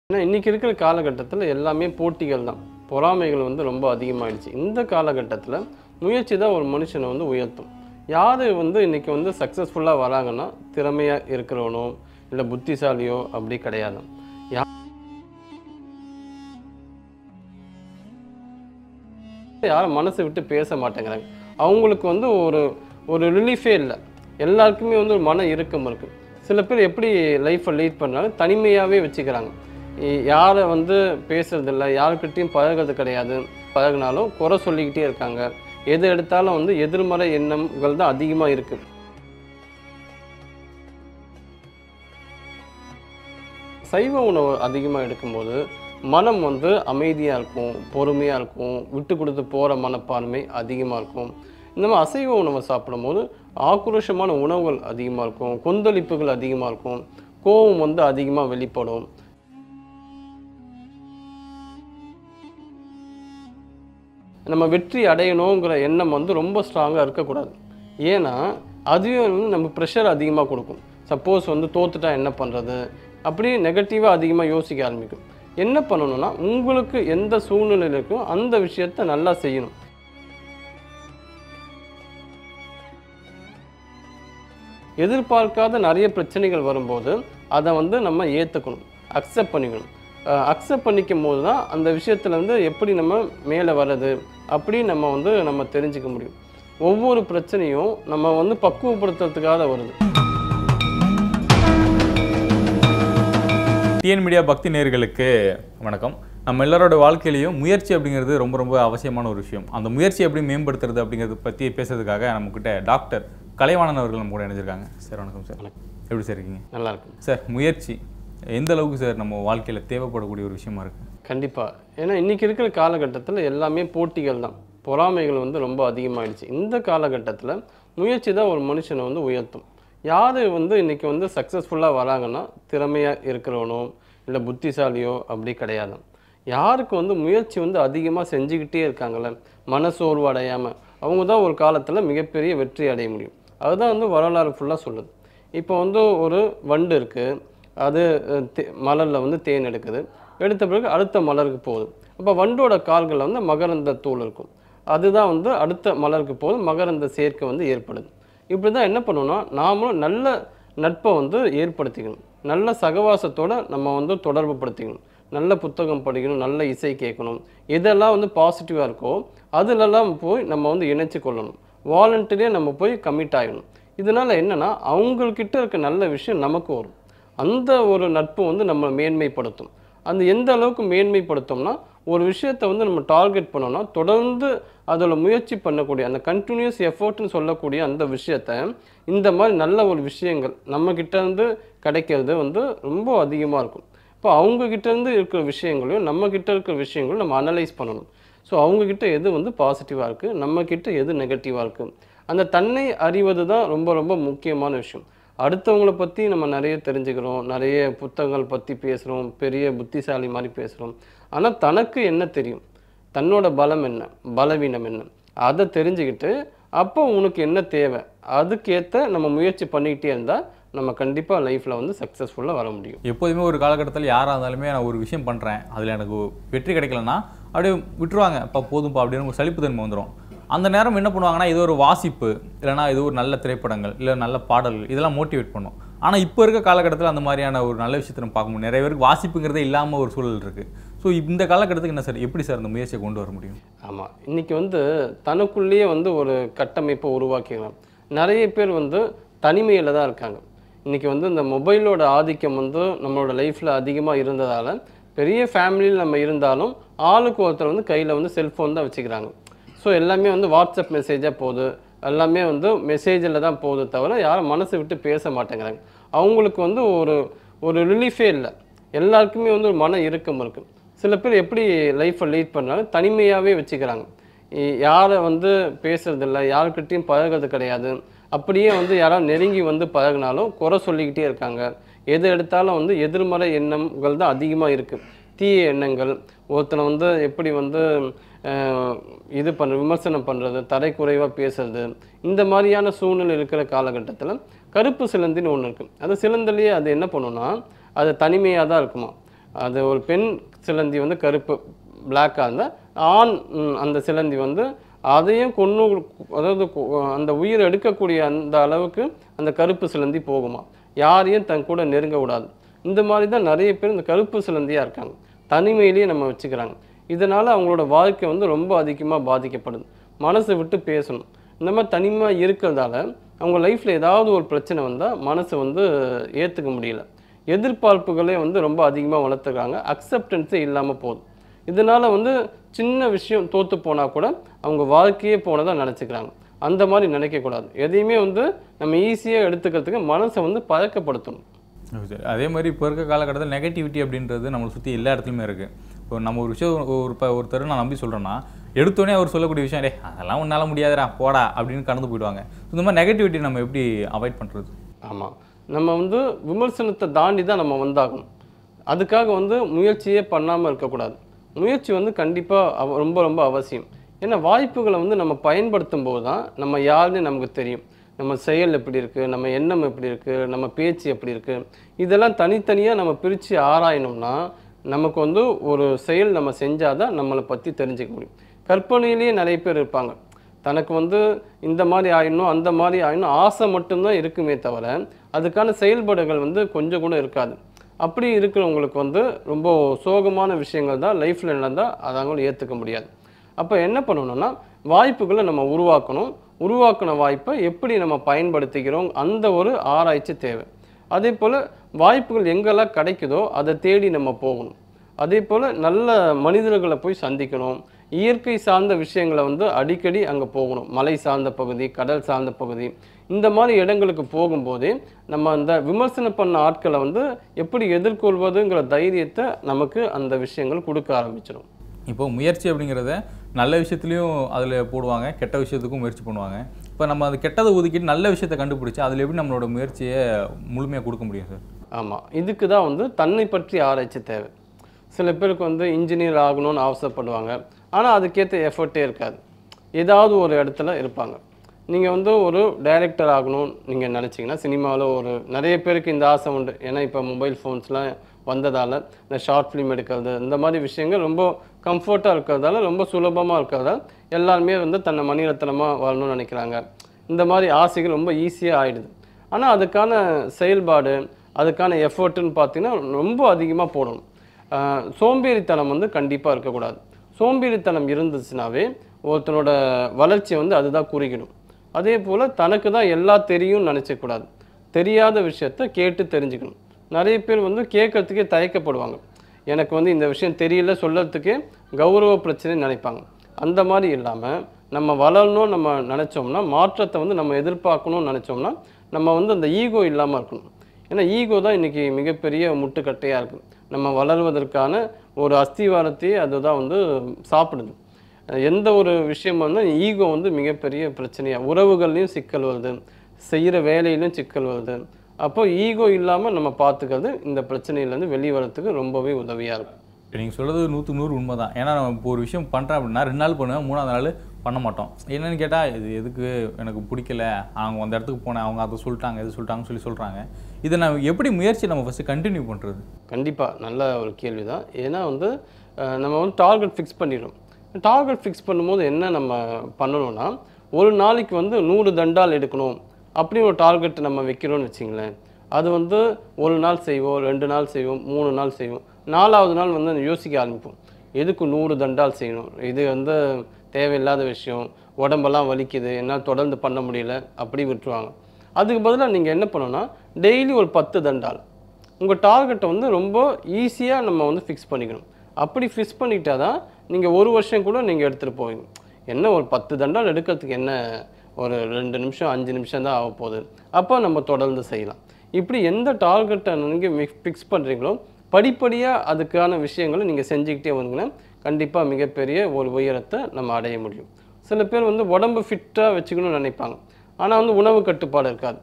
ஏன்னா இன்றைக்கி இருக்கிற காலகட்டத்தில் எல்லாமே போட்டிகள் தான் பொறாமைகள் வந்து ரொம்ப அதிகமாகிடுச்சு இந்த காலகட்டத்தில் முயற்சி தான் ஒரு மனுஷனை வந்து உயர்த்தும் யார் வந்து இன்றைக்கி வந்து சக்ஸஸ்ஃபுல்லாக வராங்கன்னா திறமையாக இருக்கிறவனோ இல்லை புத்திசாலியோ அப்படி கிடையாது யா யாரும் மனசை விட்டு பேச மாட்டேங்கிறாங்க அவங்களுக்கு வந்து ஒரு ஒரு ரிலீஃபே இல்லை எல்லாருக்குமே வந்து ஒரு மன இறுக்கம் இருக்குது சில பேர் எப்படி லைஃப்பை லீட் பண்ணுறாங்க தனிமையாகவே வச்சுக்கிறாங்க இ- யாரை வந்து பேசுறதில்ல யாருக்கிட்டையும் பழகுறது கிடையாது பழகுனாலும் குறை சொல்லிக்கிட்டே இருக்காங்க எது எடுத்தாலும் வந்து எதிர்மறை எண்ணங்கள் தான் அதிகமாக இருக்குது சைவ உணவு அதிகமாக எடுக்கும்போது மனம் வந்து அமைதியாக இருக்கும் பொறுமையாக இருக்கும் விட்டு கொடுத்து போகிற மனப்பான்மை அதிகமாக இருக்கும் இந்த மாதிரி அசைவ உணவை சாப்பிடும்போது ஆக்ரோஷமான உணவுகள் அதிகமாக இருக்கும் கொந்தளிப்புகள் அதிகமாக இருக்கும் கோபம் வந்து அதிகமாக வெளிப்படும் நம்ம வெற்றி அடையணுங்கிற எண்ணம் வந்து ரொம்ப ஸ்ட்ராங்காக இருக்கக்கூடாது ஏன்னா அதுவே வந்து நம்ம ப்ரெஷர் அதிகமாக கொடுக்கும் சப்போஸ் வந்து தோத்துட்டா என்ன பண்ணுறது அப்படி நெகட்டிவாக அதிகமாக யோசிக்க ஆரம்பிக்கும் என்ன பண்ணணும்னா உங்களுக்கு எந்த சூழ்நிலையில் இருக்கோ அந்த விஷயத்த நல்லா செய்யணும் எதிர்பார்க்காத நிறைய பிரச்சனைகள் வரும்போது அதை வந்து நம்ம ஏற்றுக்கணும் அக்செப்ட் பண்ணிக்கணும் அக்செப்ட் பண்ணிக்கும் போது தான் அந்த விஷயத்தில் வந்து எப்படி நம்ம மேலே வர்றது அப்படி நம்ம வந்து நம்ம தெரிஞ்சுக்க முடியும் ஒவ்வொரு பிரச்சனையும் நம்ம வந்து பக்குவப்படுத்துறதுக்காக வருது டிஎன் மீடியா பக்தி நேயர்களுக்கு வணக்கம் நம்ம எல்லாரோட வாழ்க்கையிலையும் முயற்சி அப்படிங்கிறது ரொம்ப ரொம்ப அவசியமான ஒரு விஷயம் அந்த முயற்சி எப்படி மேம்படுத்துறது அப்படிங்கிறத பற்றி பேசுறதுக்காக நம்மக்கிட்ட டாக்டர் கலைவாணன் அவர்கள் நம்ம கூட இணைஞ்சிருக்காங்க சார் வணக்கம் சார் எப்படி சார் இருக்கீங்க நல்லா இருக்கும் சார் முயற்சி எந்த அளவுக்கு சார் நம்ம வாழ்க்கையில் தேவைப்படக்கூடிய ஒரு விஷயமா இருக்கு கண்டிப்பாக ஏன்னா இன்றைக்கி இருக்கிற காலகட்டத்தில் எல்லாமே போட்டிகள் தான் பொறாமைகள் வந்து ரொம்ப அதிகமாகிடுச்சு இந்த காலகட்டத்தில் முயற்சி தான் ஒரு மனுஷனை வந்து உயர்த்தும் யார் வந்து இன்றைக்கி வந்து சக்ஸஸ்ஃபுல்லாக வராங்கன்னா திறமையாக இருக்கிறவனோ இல்லை புத்திசாலியோ அப்படி கிடையாது யாருக்கு வந்து முயற்சி வந்து அதிகமாக செஞ்சுக்கிட்டே இருக்காங்கல்ல மனசோர்வு அடையாமல் அவங்க தான் ஒரு காலத்தில் மிகப்பெரிய வெற்றி அடைய முடியும் அதுதான் வந்து வரலாறு ஃபுல்லாக சொல்லுது இப்போ வந்து ஒரு வண்டு இருக்குது அது அஹ், தே- மலர்ல வந்து தேன் எடுக்குது எடுத்த பிறகு அடுத்த மலருக்கு போகுது அப்போ வண்டோட கால்களில் வந்து மகரந்த தூள் இருக்கும் அதுதான் வந்து அடுத்த மலருக்கு போகுது மகரந்த சேர்க்கை வந்து ஏற்படுது இப்படி தான் என்ன பண்ணணும்னா நாமளும் நல்ல நட்பை வந்து ஏற்படுத்திக்கணும் நல்ல சகவாசத்தோட நம்ம வந்து தொடர்பு படுத்திக்கணும் நல்ல புத்தகம் படிக்கணும் நல்ல இசை கேட்கணும் எதெல்லாம் வந்து பாசிட்டிவாக இருக்கோ அதிலெல்லாம் போய் நம்ம வந்து இணைச்சு கொள்ளணும் வாலண்டரியாக நம்ம போய் கமிட் ஆகணும் இதனால என்னன்னா அவங்கக்கிட்ட இருக்க நல்ல விஷயம் நமக்கு வரும் அந்த ஒரு நட்பு வந்து நம்ம மேன்மைப்படுத்தும் அந்த எந்த அளவுக்கு மேன்மைப்படுத்தும்னா ஒரு விஷயத்தை வந்து நம்ம டார்கெட் பண்ணோம்னா தொடர்ந்து அதில் முயற்சி பண்ணக்கூடிய அந்த கண்டினியூஸ் எஃபோர்ட்னு சொல்லக்கூடிய அந்த விஷயத்த இந்த மாதிரி நல்ல ஒரு விஷயங்கள் நம்ம கிட்ட இருந்து கிடைக்கிறது வந்து ரொம்ப அதிகமாக இருக்கும் இப்போ அவங்க கிட்ட இருந்து இருக்கிற விஷயங்களையும் நம்ம கிட்ட இருக்கிற விஷயங்களையும் நம்ம அனலைஸ் பண்ணணும் ஸோ அவங்க கிட்ட எது வந்து பாசிட்டிவாக இருக்குது நம்ம கிட்ட எது நெகட்டிவாக இருக்குது அந்த தன்னை அறிவது தான் ரொம்ப ரொம்ப முக்கியமான விஷயம் அடுத்தவங்கள பற்றி நம்ம நிறைய தெரிஞ்சுக்கிறோம் நிறைய புத்தகங்கள் பற்றி பேசுகிறோம் பெரிய புத்திசாலி மாதிரி பேசுகிறோம் ஆனால் தனக்கு என்ன தெரியும் தன்னோட பலம் என்ன பலவீனம் என்ன அதை தெரிஞ்சுக்கிட்டு அப்போ உனக்கு என்ன தேவை அதுக்கேற்ற நம்ம முயற்சி பண்ணிக்கிட்டே இருந்தால் நம்ம கண்டிப்பாக லைஃப்பில் வந்து சக்ஸஸ்ஃபுல்லாக வர முடியும் எப்போதுமே ஒரு காலகட்டத்தில் யாராக இருந்தாலுமே நான் ஒரு விஷயம் பண்ணுறேன் அதில் எனக்கு வெற்றி கிடைக்கலன்னா அப்படியே விட்டுருவாங்க அப்பா போதும்ப்பா அப்படின்னு ஒரு சலிப்புத்தன்மை வந்துடும் அந்த நேரம் என்ன பண்ணுவாங்கன்னா இது ஒரு வாசிப்பு இல்லைனா இது ஒரு நல்ல திரைப்படங்கள் இல்லை நல்ல பாடல்கள் இதெல்லாம் மோட்டிவேட் பண்ணும் ஆனால் இப்போ இருக்க காலகட்டத்தில் அந்த மாதிரியான ஒரு நல்ல விஷயத்தை நம்ம பார்க்க முடியும் நிறைய பேருக்கு வாசிப்புங்கிறதே இல்லாமல் ஒரு சூழல் இருக்குது ஸோ இந்த காலகட்டத்துக்கு என்ன சார் எப்படி சார் அந்த முயற்சியை கொண்டு வர முடியும் ஆமாம் இன்னைக்கு வந்து தனக்குள்ளேயே வந்து ஒரு கட்டமைப்பை உருவாக்கிக்கலாம் நிறைய பேர் வந்து தனிமையில் தான் இருக்காங்க இன்னைக்கு வந்து இந்த மொபைலோட ஆதிக்கம் வந்து நம்மளோட லைஃப்பில் அதிகமாக இருந்ததால் பெரிய ஃபேமிலியில் நம்ம இருந்தாலும் ஆளுக்கு ஒருத்தர் வந்து கையில் வந்து செல்ஃபோன் தான் வச்சுக்கிறாங்க ஸோ எல்லாமே வந்து வாட்ஸ்அப் மெசேஜாக போகுது எல்லாமே வந்து மெசேஜில் தான் போகுது தவிர யாரும் மனசை விட்டு பேச மாட்டேங்கிறாங்க அவங்களுக்கு வந்து ஒரு ஒரு ரிலீஃபே இல்லை எல்லாருக்குமே வந்து ஒரு மன இறுக்கம் இருக்குது சில பேர் எப்படி லைஃப்பை லீட் பண்ணுறாங்க தனிமையாகவே வச்சுக்கிறாங்க இ- யாரை வந்து பேசுறதில்ல யாருக்கிட்டையும் பழகுறது கிடையாது அப்படியே வந்து யாராவது நெருங்கி வந்து பழகுனாலும் குறை சொல்லிக்கிட்டே இருக்காங்க எது எடுத்தாலும் வந்து எதிர்மறை எண்ணங்கள் தான் அதிகமாக இருக்குது தீய எண்ணங்கள் ஒருத்தனை வந்து எப்படி வந்து அஹ், இது பண்ண விமர்சனம் பண்ணுறது தரைக்குறைவாக பேசுறது இந்த மாதிரியான சூழ்நிலை இருக்கிற காலகட்டத்தில் கருப்பு சிலந்தின்னு ஒன்று இருக்குது அந்த சிலந்திலேயே அது என்ன பண்ணுன்னா அது தனிமையாக தான் இருக்குமா அது ஒரு பெண் சிலந்தி வந்து கருப்பு பிளாக்காக இருந்தால் ஆண் ம், அந்த சிலந்தி வந்து அதையும் கொன்று அதாவது கொ- அந்த உயிர் எடுக்கக்கூடிய அந்த அளவுக்கு அந்த கருப்பு சிலந்தி போகுமா யாரையும் தன் கூட நெருங்க விடாது இந்த மாதிரி தான் நிறைய பேர் இந்த கருப்பு சிலந்தியாக இருக்காங்க தனிமையிலேயே நம்ம வச்சுக்கிறாங்க இதனால் அவங்களோட வாழ்க்கை வந்து ரொம்ப அதிகமாக பாதிக்கப்படுது மனசை விட்டு பேசணும் இந்த மாதிரி தனிமையாக இருக்கிறதால அவங்க லைஃப்பில் ஏதாவது ஒரு பிரச்சனை வந்தால் மனசு வந்து ஏற்றுக்க முடியல எதிர்பார்ப்புகளே வந்து ரொம்ப அதிகமாக வளர்த்துக்கிறாங்க அக்செப்டன்ஸே இல்லாமல் போகுது இதனால் வந்து சின்ன விஷயம் தோற்று போனால் கூட அவங்க வாழ்க்கையே போனதாக நினச்சிக்கிறாங்க அந்த மாதிரி நினைக்கக்கூடாது எதையுமே வந்து நம்ம ஈஸியாக எடுத்துக்கிறதுக்கு மனசை வந்து பழக்கப்படுத்தணும் ஓகே சார். அதே மாதிரி இப்போ இருக்க காலகட்டத்தில் நெகட்டிவிட்டி அப்படின்றது நம்மளை சுற்றி எல்லா இடத்துலையுமே இருக்குது இப்போ நம்ம ஒரு விஷயம் ஒரு இப்போ ஒருத்தர் நான் நம்பி சொல்கிறேன்னா எடுத்தோடனே அவர் சொல்லக்கூடிய விஷயம் டே அதெல்லாம் உன்னால் முடியாதுடா போடா அப்படின்னு கடந்து போயிடுவாங்க இந்த மாதிரி நெகட்டிவிட்டி நம்ம எப்படி அவாய்ட் பண்ணுறது ஆமாம் நம்ம வந்து விமர்சனத்தை தாண்டி தான் நம்ம வந்தாகணும் அதுக்காக வந்து முயற்சியே பண்ணாமல் இருக்கக்கூடாது முயற்சி வந்து கண்டிப்பாக ரொம்ப ரொம்ப அவசியம் ஏன்னா வாய்ப்புகளை வந்து நம்ம பயன்படுத்தும் போது தான் நம்ம யாருன்னு நமக்கு தெரியும் நம்ம செயல் எப்படி இருக்குது நம்ம எண்ணம் எப்படி இருக்குது நம்ம பேச்சு எப்படி இருக்குது இதெல்லாம் தனித்தனியாக நம்ம பிரித்து ஆராயணும்னா நமக்கு வந்து ஒரு செயல் நம்ம செஞ்சால் தான் நம்மளை பற்றி தெரிஞ்சுக்க முடியும் கற்பனையிலேயே நிறைய பேர் இருப்பாங்க தனக்கு வந்து இந்த மாதிரி ஆயிடணும் அந்த மாதிரி ஆயிடணும் ஆசை மட்டும்தான் இருக்குமே தவிர அதுக்கான செயல்பாடுகள் வந்து கொஞ்சம் கூட இருக்காது அப்படி இருக்கிறவங்களுக்கு வந்து ரொம்ப சோகமான விஷயங்கள் தான் லைஃப்பில் நடந்தால் அதை அவங்களும் ஏற்றுக்க முடியாது அப்போ என்ன பண்ணணும்னா வாய்ப்புகளை நம்ம உருவாக்கணும் உருவாக்கின வாய்ப்பை எப்படி நம்ம பயன்படுத்திக்கிறோம் அந்த ஒரு ஆராய்ச்சி தேவை அதே போல் வாய்ப்புகள் எங்கெல்லாம் கிடைக்குதோ அதை தேடி நம்ம போகணும் அதே போல் நல்ல மனிதர்களை போய் சந்திக்கணும் இயற்கை சார்ந்த விஷயங்களை வந்து அடிக்கடி அங்கே போகணும் மலை சார்ந்த பகுதி கடல் சார்ந்த பகுதி இந்த மாதிரி இடங்களுக்கு போகும்போதே நம்ம அந்த விமர்சனம் பண்ண ஆட்களை வந்து எப்படி எதிர்கொள்வதுங்கிற தைரியத்தை நமக்கு அந்த விஷயங்கள் கொடுக்க ஆரம்பிச்சிடும் இப்போ முயற்சி அப்படிங்கிறத நல்ல விஷயத்துலையும் அதில் போடுவாங்க கெட்ட விஷயத்துக்கும் முயற்சி பண்ணுவாங்க இப்போ நம்ம அது கெட்டதை ஒதுக்கிட்டு நல்ல விஷயத்தை கண்டுபிடிச்சி அதில் எப்படி நம்மளோட முயற்சியை முழுமையாக கொடுக்க முடியும் சார் ஆமாம் இதுக்கு தான் வந்து தன்னை பற்றி ஆராய்ச்சி தேவை சில பேருக்கு வந்து இன்ஜினியர் ஆகணும்னு ஆசைப்படுவாங்க ஆனால் அதுக்கேற்ற எஃபர்ட்டே இருக்காது ஏதாவது ஒரு இடத்துல இருப்பாங்க நீங்கள் வந்து ஒரு டைரக்டர் ஆகணும்னு நீங்கள் நினச்சிங்கன்னா சினிமாவில் ஒரு நிறைய பேருக்கு இந்த ஆசை உண்டு ஏன்னா இப்போ மொபைல் ஃபோன்ஸ்லாம் வந்ததால் இந்த ஷார்ட் ஃபிலிம் எடுக்கிறது இந்த மாதிரி விஷயங்கள் ரொம்ப கம்ஃபர்ட்டாக இருக்கிறதால ரொம்ப சுலபமாக இருக்கிறதால எல்லாருமே வந்து தன்னை மணிரத்தனமாக வாழணும்னு நினைக்கிறாங்க இந்த மாதிரி ஆசைகள் ரொம்ப ஈஸியாக ஆயிடுது ஆனால் அதுக்கான செயல்பாடு அதுக்கான எஃபர்ட்டுன்னு பார்த்தீங்கன்னா ரொம்ப அதிகமாக போடணும் ஆஹ் சோம்பேறித்தனம் வந்து கண்டிப்பாக இருக்கக்கூடாது சோம்பேறித்தனம் இருந்துச்சுனாவே ஒருத்தனோட வளர்ச்சி வந்து அதுதான் குறிக்கிடும் அதே போல் தனக்கு தான் எல்லாம் தெரியும்னு நினச்சக்கூடாது தெரியாத விஷயத்த கேட்டு தெரிஞ்சுக்கணும் நிறைய பேர் வந்து கேட்கறதுக்கே தயக்கப்படுவாங்க எனக்கு வந்து இந்த விஷயம் தெரியல சொல்லறதுக்கே கௌரவ பிரச்சனை நினைப்பாங்க அந்த மாதிரி இல்லாமல் நம்ம வளரணும்னு நம்ம நினச்சோம்னா மாற்றத்தை வந்து நம்ம எதிர்பார்க்கணும்னு நினச்சோம்னா நம்ம வந்து அந்த ஈகோ இல்லாமல் இருக்கணும் ஏன்னா ஈகோ தான் இன்றைக்கி மிகப்பெரிய முட்டுக்கட்டையாக இருக்குது நம்ம வளர்வதற்கான ஒரு அஸ்திவாரத்தையே அதுதான் வந்து சாப்பிடுது எந்த ஒரு விஷயம் வந்தால் ஈகோ வந்து மிகப்பெரிய பிரச்சனையாக உறவுகள்லையும் சிக்கல் வருது செய்கிற வேலையிலும் சிக்கல் வருது அப்போ ஈகோ இல்லாமல் நம்ம பார்த்துக்கிறது இந்த பிரச்சனையிலேருந்து வெளியே வரத்துக்கு ரொம்பவே உதவியாக இருக்கும் நீங்கள் சொல்கிறது நூற்றுக்கு நூறு உண்மை தான் ஏன்னா நம்ம இப்போ ஒரு விஷயம் பண்ணுறேன் அப்படின்னா ரெண்டு நாள் பண்ணுவேன் மூணாவது நாள் பண்ண மாட்டோம் என்னன்னு கேட்டால் இது எதுக்கு எனக்கு பிடிக்கல அவங்க அந்த இடத்துக்கு போனேன் அவங்க அதை சொல்லிட்டாங்க இது சொல்லிட்டாங்கன்னு சொல்லி சொல்கிறாங்க இதை நான் எப்படி முயற்சி நம்ம ஃபஸ்ட்டு கண்டினியூ பண்ணுறது கண்டிப்பாக நல்ல ஒரு கேள்வி தான் ஏன்னா வந்து அஹ், நம்ம வந்து டார்கெட் ஃபிக்ஸ் பண்ணிடும் டார்கெட் ஃபிக்ஸ் பண்ணும்போது என்ன நம்ம பண்ணணும்னா ஒரு நாளைக்கு வந்து நூறு தண்டால் எடுக்கணும் அப்படி ஒரு டார்கெட் நம்ம வைக்கிறோம்னு வச்சிங்களேன் அது வந்து ஒரு நாள் செய்வோம் ரெண்டு நாள் செய்வோம் மூணு நாள் செய்வோம் நாலாவது நாள் வந்து யோசிக்க ஆரம்பிப்போம் எதுக்கு நூறு தண்டால் செய்யணும் இது வந்து தேவையில்லாத விஷயம் உடம்பெல்லாம் வலிக்குது என்னால் தொடர்ந்து பண்ண முடியல அப்படி விட்டுருவாங்க அதுக்கு பதிலாக நீங்கள் என்ன பண்ணணும்னா டெய்லி ஒரு பத்து தண்டால் உங்கள் டார்கெட்டை வந்து ரொம்ப ஈஸியாக நம்ம வந்து ஃபிக்ஸ் பண்ணிக்கணும் அப்படி ஃபிக்ஸ் பண்ணிக்கிட்டா தான் நீங்கள் ஒரு வருஷம் கூட நீங்கள் எடுத்துகிட்டு போவீங்க என்ன ஒரு பத்து தண்டால் எடுக்கிறதுக்கு என்ன ஒரு ரெண்டு நிமிஷம் அஞ்சு நிமிஷம் தான் ஆக போகுது அப்போ நம்ம தொடர்ந்து செய்யலாம் இப்படி எந்த டார்கெட்டை நீங்கள் ஃபிக்ஸ் பண்ணுறீங்களோ படிப்படியாக அதுக்கான விஷயங்களை நீங்கள் செஞ்சுக்கிட்டே வந்தீங்கன்னா கண்டிப்பாக மிகப்பெரிய ஒரு உயரத்தை நம்ம அடைய முடியும் சில பேர் வந்து உடம்பு ஃபிட்டாக வச்சுக்கணும்னு நினைப்பாங்க ஆனால் வந்து உணவு கட்டுப்பாடு இருக்காது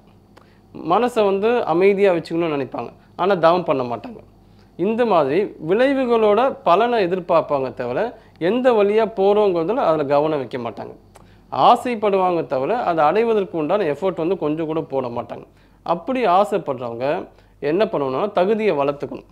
மனசை வந்து அமைதியாக வச்சுக்கணும்னு நினைப்பாங்க ஆனால் தவம் பண்ண மாட்டாங்க இந்த மாதிரி விளைவுகளோட பலனை எதிர்பார்ப்பாங்க தவிர எந்த வழியாக போகிறோங்கிறதுல அதில் கவனம் வைக்க மாட்டாங்க ஆசைப்படுவாங்க தவிர அதை அடைவதற்கு உண்டான எஃபோர்ட் வந்து கொஞ்சம் கூட போட மாட்டாங்க அப்படி ஆசைப்படுறவங்க என்ன பண்ணணும்னா தகுதியை வளர்த்துக்கணும்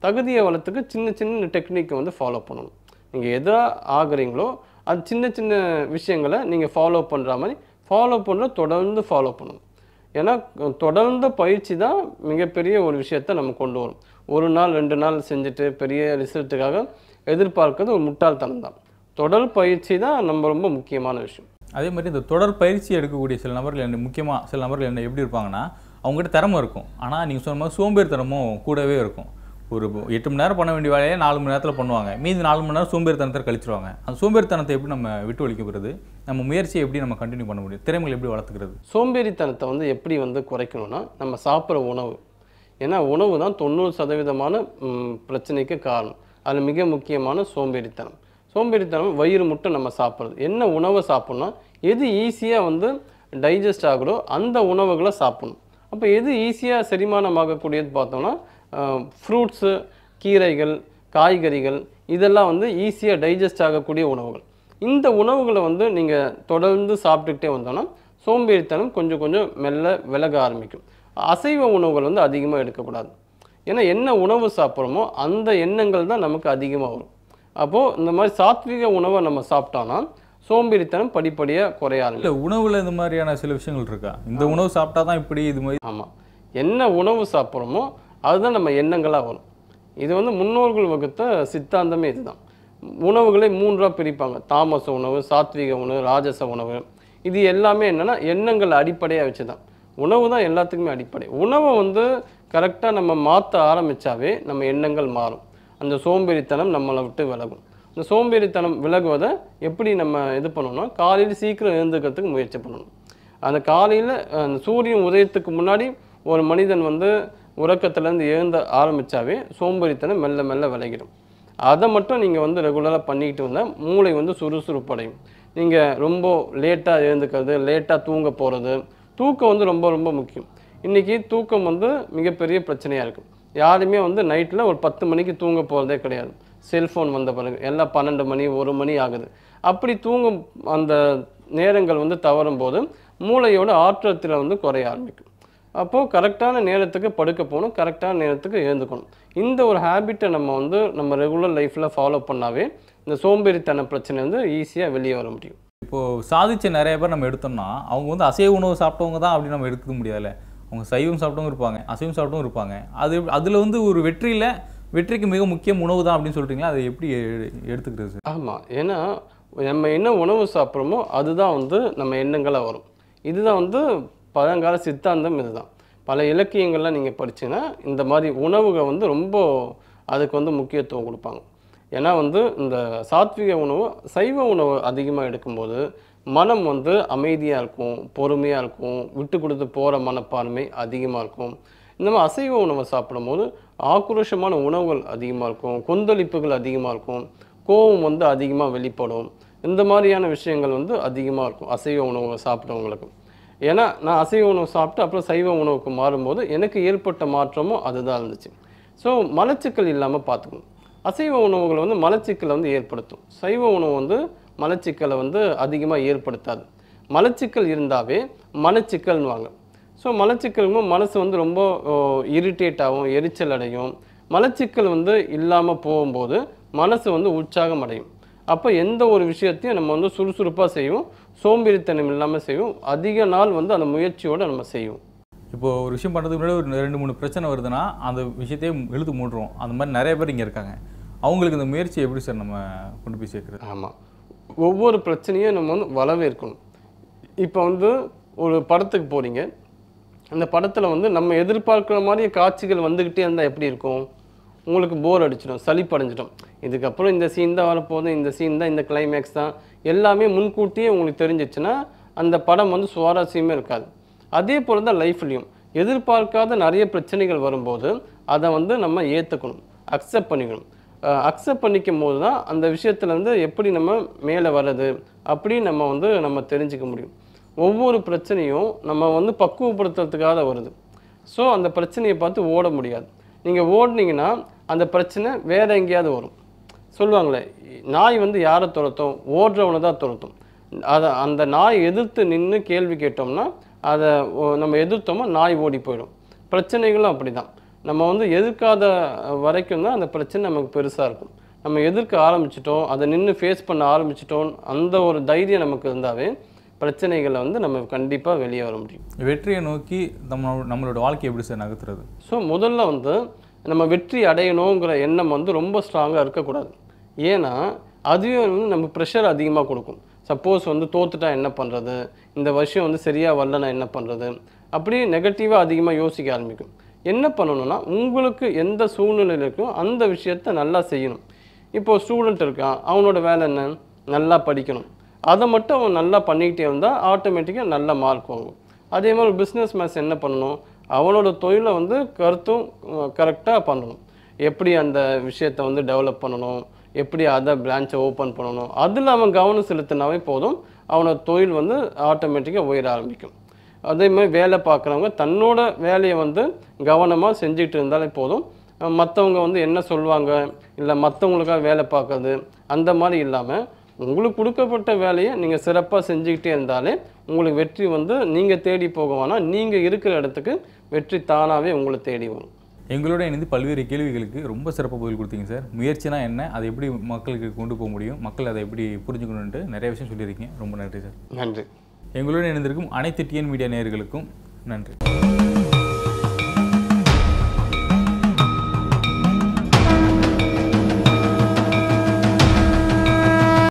தகுதியை வளர்த்துக்கு சின்ன சின்ன டெக்னிக்கை வந்து ஃபாலோ பண்ணணும் நீங்கள் எதா ஆகுறீங்களோ அது சின்ன சின்ன விஷயங்களை நீங்கள் ஃபாலோ பண்ணுற மாதிரி ஃபாலோ பண்ணுற தொடர்ந்து ஃபாலோ பண்ணணும் ஏன்னா தொடர்ந்த பயிற்சி தான் மிகப்பெரிய ஒரு விஷயத்தை நம்ம கொண்டு வரும் ஒரு நாள் ரெண்டு நாள் செஞ்சுட்டு பெரிய ரிசல்ட்டுக்காக எதிர்பார்க்கிறது ஒரு முட்டாள்தனம் தான் தொடர் பயிற்சி தான் நம்ம ரொம்ப முக்கியமான விஷயம் அதே மாதிரி இந்த தொடர் பயிற்சி எடுக்கக்கூடிய சில நபர்கள் என்ன முக்கியமாக சில நபர்கள் என்ன எப்படி இருப்பாங்கன்னா அவங்ககிட்ட திறமை இருக்கும் ஆனால் நீங்கள் சொன்ன மாதிரி சோம்பேறித்தனமும் கூடவே இருக்கும் ஒரு எட்டு மணி நேரம் பண்ண வேண்டிய வேலையை நாலு மணி நேரத்தில் பண்ணுவாங்க மீதி நாலு மணி நேரம் சோம்பேறித்தனத்தை கழிச்சிருவாங்க அந்த சோம்பேறித்தனத்தை எப்படி நம்ம விட்டு ஒழிக்கப்படுறது நம்ம முயற்சியை எப்படி நம்ம கண்டினியூ பண்ண முடியும் திறமைகளை எப்படி வளர்த்துக்கிறது சோம்பேறித்தனத்தை வந்து எப்படி வந்து குறைக்கணும்னா நம்ம சாப்பிட்ற உணவு ஏன்னா உணவு தான் தொண்ணூறு சதவீதமான ம், பிரச்சனைக்கு காரணம் அதில் மிக முக்கியமான சோம்பேறித்தனம் சோம்பேறித்தனம் வயிறு முட்டை நம்ம சாப்பிட்றது என்ன உணவை சாப்பிட்ணும் எது ஈஸியாக வந்து டைஜஸ்ட் ஆகுதோ அந்த உணவுகளை சாப்பிடணும் அப்போ எது ஈஸியாக செரிமானமாகக்கூடியது பார்த்தோம்னா ஃப்ரூட்ஸு கீரைகள் காய்கறிகள் இதெல்லாம் வந்து ஈஸியாக டைஜஸ்ட் ஆகக்கூடிய உணவுகள் இந்த உணவுகளை வந்து நீங்கள் தொடர்ந்து சாப்பிட்டுக்கிட்டே வந்தோம்னா சோம்பேறித்தனம் கொஞ்சம் கொஞ்சம் மெல்ல விலக ஆரம்பிக்கும் அசைவ உணவுகள் வந்து அதிகமாக எடுக்கக்கூடாது ஏன்னா என்ன உணவு சாப்பிட்றோமோ அந்த எண்ணங்கள் தான் நமக்கு அதிகமாக வரும் அப்போது இந்த மாதிரி சாத்விக உணவை நம்ம சாப்பிட்டோம்னா சோம்பேறித்தனம் படிப்படியாக குறைய ஆரம்பிக்கும் இல்லை உணவில் இந்த மாதிரியான சில விஷயங்கள் இருக்கா இந்த உணவு சாப்பிட்டா தான் இப்படி இது மாதிரி ஆமாம் என்ன உணவு சாப்பிட்றோமோ அதுதான் நம்ம எண்ணங்களாக வரும் இது வந்து முன்னோர்கள் வகுத்த சித்தாந்தமே இதுதான் உணவுகளை மூன்றாக பிரிப்பாங்க தாமச உணவு சாத்விக உணவு ராஜச உணவு இது எல்லாமே என்னென்னா எண்ணங்கள் அடிப்படையாக வச்சு தான் உணவு தான் எல்லாத்துக்குமே அடிப்படை உணவை வந்து கரெக்டாக நம்ம மாற்ற ஆரம்பித்தாவே நம்ம எண்ணங்கள் மாறும் அந்த சோம்பேறித்தனம் நம்மளை விட்டு விலகும் இந்த சோம்பேறித்தனம் விலகுவதை எப்படி நம்ம இது பண்ணணும்னா காலையில் சீக்கிரம் எழுந்துக்கிறதுக்கு முயற்சி பண்ணணும் அந்த காலையில் அந்த சூரியன் உதயத்துக்கு முன்னாடி ஒரு மனிதன் வந்து உறக்கத்துலேருந்து எழுந்த ஆரம்பித்தாவே சோம்பேறித்தனம் மெல்ல மெல்ல விலகிடும் அதை மட்டும் நீங்கள் வந்து ரெகுலராக பண்ணிக்கிட்டு வந்தால் மூளை வந்து சுறுசுறுப்படையும் நீங்கள் ரொம்ப லேட்டாக எழுந்துக்கிறது லேட்டாக தூங்க போகிறது தூக்கம் வந்து ரொம்ப ரொம்ப முக்கியம் இன்றைக்கி தூக்கம் வந்து மிகப்பெரிய பிரச்சனையாக இருக்குது யாருமே வந்து நைட்டில் ஒரு பத்து மணிக்கு தூங்க போகிறதே கிடையாது செல்ஃபோன் வந்த பிறகு எல்லாம் பன்னெண்டு மணி ஒரு மணி ஆகுது அப்படி தூங்கும் அந்த நேரங்கள் வந்து தவறும் போது மூளையோட ஆற்றத்தில் வந்து குறைய ஆரம்பிக்கும் அப்போது கரெக்டான நேரத்துக்கு படுக்க போகணும் கரெக்டான நேரத்துக்கு எழுந்துக்கணும் இந்த ஒரு ஹேபிட்டை நம்ம வந்து நம்ம ரெகுலர் லைஃப்பில் ஃபாலோ பண்ணாவே இந்த சோம்பேறித்தன பிரச்சனை வந்து ஈஸியாக வெளியே வர முடியும் இப்போது சாதிச்ச நிறைய பேர் நம்ம எடுத்தோம்னா அவங்க வந்து அசைவ உணவு சாப்பிட்டவங்க தான் அப்படி நம்ம எடுத்துக்க முடியாதுல்ல அவங்க சைவம் சாப்பிட்டவங்க இருப்பாங்க அசைவம் சாப்பிட்டவங்க இருப்பாங்க அது அதில் வந்து ஒரு வெற்றியில் வெற்றிக்கு மிக முக்கியம் உணவு தான் அப்படின்னு சொல்கிறீங்களா அதை எப்படி எ- எடுத்துக்கிறது சார் ஆமாம் ஏன்னா நம்ம என்ன உணவு சாப்பிட்றோமோ அதுதான் வந்து நம்ம எண்ணங்களாக வரும் இதுதான் வந்து பழங்கால சித்தாந்தம் இதுதான் பல இலக்கியங்கள்லாம் நீங்கள் படிச்சீங்கன்னா இந்த மாதிரி உணவுகள் வந்து ரொம்ப அதுக்கு வந்து முக்கியத்துவம் கொடுப்பாங்க ஏன்னா வந்து இந்த சாத்விக உணவு சைவ உணவு அதிகமாக எடுக்கும்போது மனம் வந்து அமைதியாக இருக்கும் பொறுமையாக இருக்கும் விட்டு கொடுத்து போகிற மனப்பான்மை அதிகமாக இருக்கும் இந்த மாதிரி அசைவ உணவை சாப்பிடும்போது ஆக்ரோஷமான உணவுகள் அதிகமாக இருக்கும் கொந்தளிப்புகள் அதிகமாக இருக்கும் கோபம் வந்து அதிகமாக வெளிப்படும் இந்த மாதிரியான விஷயங்கள் வந்து அதிகமாக இருக்கும் அசைவ உணவு சாப்பிட்றவங்களுக்கு ஏன்னா நான் அசைவ உணவு சாப்பிட்டு அப்புறம் சைவ உணவுக்கு மாறும்போது எனக்கு ஏற்பட்ட மாற்றமும் அதுதான் இருந்துச்சு ஸோ மலச்சிக்கல் இல்லாமல் பார்த்துக்கணும் அசைவ உணவுகள் வந்து மலச்சிக்கலை வந்து ஏற்படுத்தும் சைவ உணவு வந்து மலச்சிக்கலை வந்து அதிகமாக ஏற்படுத்தாது மலச்சிக்கல் இருந்தாவே மலச்சிக்கல்னுவாங்க ஸோ மலச்சிக்கலுமோ மனசு வந்து ரொம்ப இரிட்டேட் ஆகும் எரிச்சல் அடையும் மலச்சிக்கல் வந்து இல்லாமல் போகும்போது மனசு வந்து உற்சாகம் அடையும் அப்போ எந்த ஒரு விஷயத்தையும் நம்ம வந்து சுறுசுறுப்பாக செய்வோம் சோம்பேறித்தனம் இல்லாமல் செய்வோம் அதிக நாள் வந்து அந்த முயற்சியோடு நம்ம செய்வோம் இப்போ ஒரு விஷயம் பண்ணுறதுக்கு முன்னாடி ஒரு ரெண்டு மூணு பிரச்சனை வருதுன்னா அந்த விஷயத்தையே இழுத்து மூடுறோம் அந்த மாதிரி நிறைய பேர் இங்கே இருக்காங்க அவங்களுக்கு இந்த முயற்சி எப்படி சார் நம்ம கொண்டு போய் சேர்க்குறது ஆமாம் ஒவ்வொரு பிரச்சனையும் நம்ம வந்து வரவேற்கணும் இப்போ வந்து ஒரு படத்துக்கு போகிறீங்க அந்த படத்தில் வந்து நம்ம எதிர்பார்க்குற மாதிரி காட்சிகள் வந்துக்கிட்டே இருந்தால் எப்படி இருக்கும் உங்களுக்கு போர் அடிச்சிடும் சலிப்படைஞ்சிடும் இதுக்கப்புறம் இந்த சீன் தான் வரப்போகுது இந்த சீன் தான் இந்த கிளைமேக்ஸ் தான் எல்லாமே முன்கூட்டியே உங்களுக்கு தெரிஞ்சிச்சுன்னா அந்த படம் வந்து சுவாரஸ்யமே இருக்காது அதே போல் தான் லைஃப்லையும் எதிர்பார்க்காத நிறைய பிரச்சனைகள் வரும்போது அதை வந்து நம்ம ஏற்றுக்கணும் அக்செப்ட் பண்ணிக்கணும் அக்செப்ட் பண்ணிக்கும் போது தான் அந்த விஷயத்துலேருந்து எப்படி நம்ம மேலே வர்றது அப்படி நம்ம வந்து நம்ம தெரிஞ்சுக்க முடியும் ஒவ்வொரு பிரச்சனையும் நம்ம வந்து பக்குவப்படுத்துறதுக்காக வருது ஸோ அந்த பிரச்சனையை பார்த்து ஓட முடியாது நீங்கள் ஓடுனீங்கன்னா அந்த பிரச்சனை வேற எங்கேயாவது வரும் சொல்லுவாங்களே நாய் வந்து யாரை துரத்தும் ஓடுறவனை தான் துரத்தும் அதை அந்த நாய் எதிர்த்து நின்று கேள்வி கேட்டோம்னா அதை ஓ- நம்ம எதிர்த்தோமா நாய் ஓடி போயிடும் பிரச்சனைகளும் அப்படி தான் நம்ம வந்து எதிர்க்காத வரைக்கும் தான் அந்த பிரச்சனை நமக்கு பெருசாக இருக்கும் நம்ம எதிர்க்க ஆரம்பிச்சிட்டோம் அதை நின்று ஃபேஸ் பண்ண ஆரம்பிச்சிட்டோம் அந்த ஒரு தைரியம் நமக்கு இருந்தாவே பிரச்சனைகளை வந்து நம்ம கண்டிப்பாக வெளியே வர முடியும் வெற்றியை நோக்கி நம்ம நம்மளோட வாழ்க்கையை எப்படி சார் நகர்த்துறது ஸோ முதல்ல வந்து நம்ம வெற்றி அடையணுங்கிற எண்ணம் வந்து ரொம்ப ஸ்ட்ராங்காக இருக்கக்கூடாது ஏன்னா அதுவே வந்து நம்ம ப்ரெஷர் அதிகமாக கொடுக்கும் சப்போஸ் வந்து தோத்துட்டா என்ன பண்ணுறது இந்த வருஷம் வந்து சரியாக வரலனா என்ன பண்ணுறது அப்படி நெகட்டிவாக அதிகமாக யோசிக்க ஆரம்பிக்கும் என்ன பண்ணணும்னா உங்களுக்கு எந்த சூழ்நிலையில் இருக்கோ அந்த விஷயத்த நல்லா செய்யணும் இப்போது ஸ்டூடெண்ட் இருக்கான் அவனோட வேலை என்ன நல்லா படிக்கணும் அதை மட்டும் அவன் நல்லா பண்ணிக்கிட்டே இருந்தால் ஆட்டோமேட்டிக்காக நல்ல மார்க் வாங்கும் அதே மாதிரி பிஸ்னஸ் மேன்ஸ் என்ன பண்ணணும் அவனோட தொழிலை வந்து கருத்தும் கரெக்டாக பண்ணணும் எப்படி அந்த விஷயத்தை வந்து டெவலப் பண்ணணும் எப்படி அதை பிரான்ச்சை ஓப்பன் பண்ணணும் அதில் அவன் கவனம் செலுத்தினாவே போதும் அவனோட தொழில் வந்து ஆட்டோமேட்டிக்காக உயர ஆரம்பிக்கும் அதே மாதிரி வேலை பார்க்குறவங்க தன்னோட வேலையை வந்து கவனமாக செஞ்சுக்கிட்டு இருந்தாலே போதும் மற்றவங்க வந்து என்ன சொல்லுவாங்க இல்லை மற்றவங்களுக்காக வேலை பார்க்கறது அந்த மாதிரி இல்லாமல் உங்களுக்கு கொடுக்கப்பட்ட வேலையை நீங்கள் சிறப்பாக செஞ்சுக்கிட்டே இருந்தாலே உங்களுக்கு வெற்றி வந்து நீங்கள் தேடி போக வேணாம் நீங்கள் இருக்கிற இடத்துக்கு வெற்றி தானாகவே உங்களை தேடி வரும் எங்களோட இணைந்து பல்வேறு கேள்விகளுக்கு ரொம்ப சிறப்பாக பதில் கொடுத்தீங்க சார் முயற்சினா என்ன அதை எப்படி மக்களுக்கு கொண்டு போக முடியும் மக்கள் அதை எப்படி புரிஞ்சுக்கணுன்ட்டு நிறைய விஷயம் சொல்லியிருக்கீங்க ரொம்ப நன்றி சார் நன்றி எங்களோட இணைந்திருக்கும் அனைத்து டிஎன் மீடியா நேயர்களுக்கும் நன்றி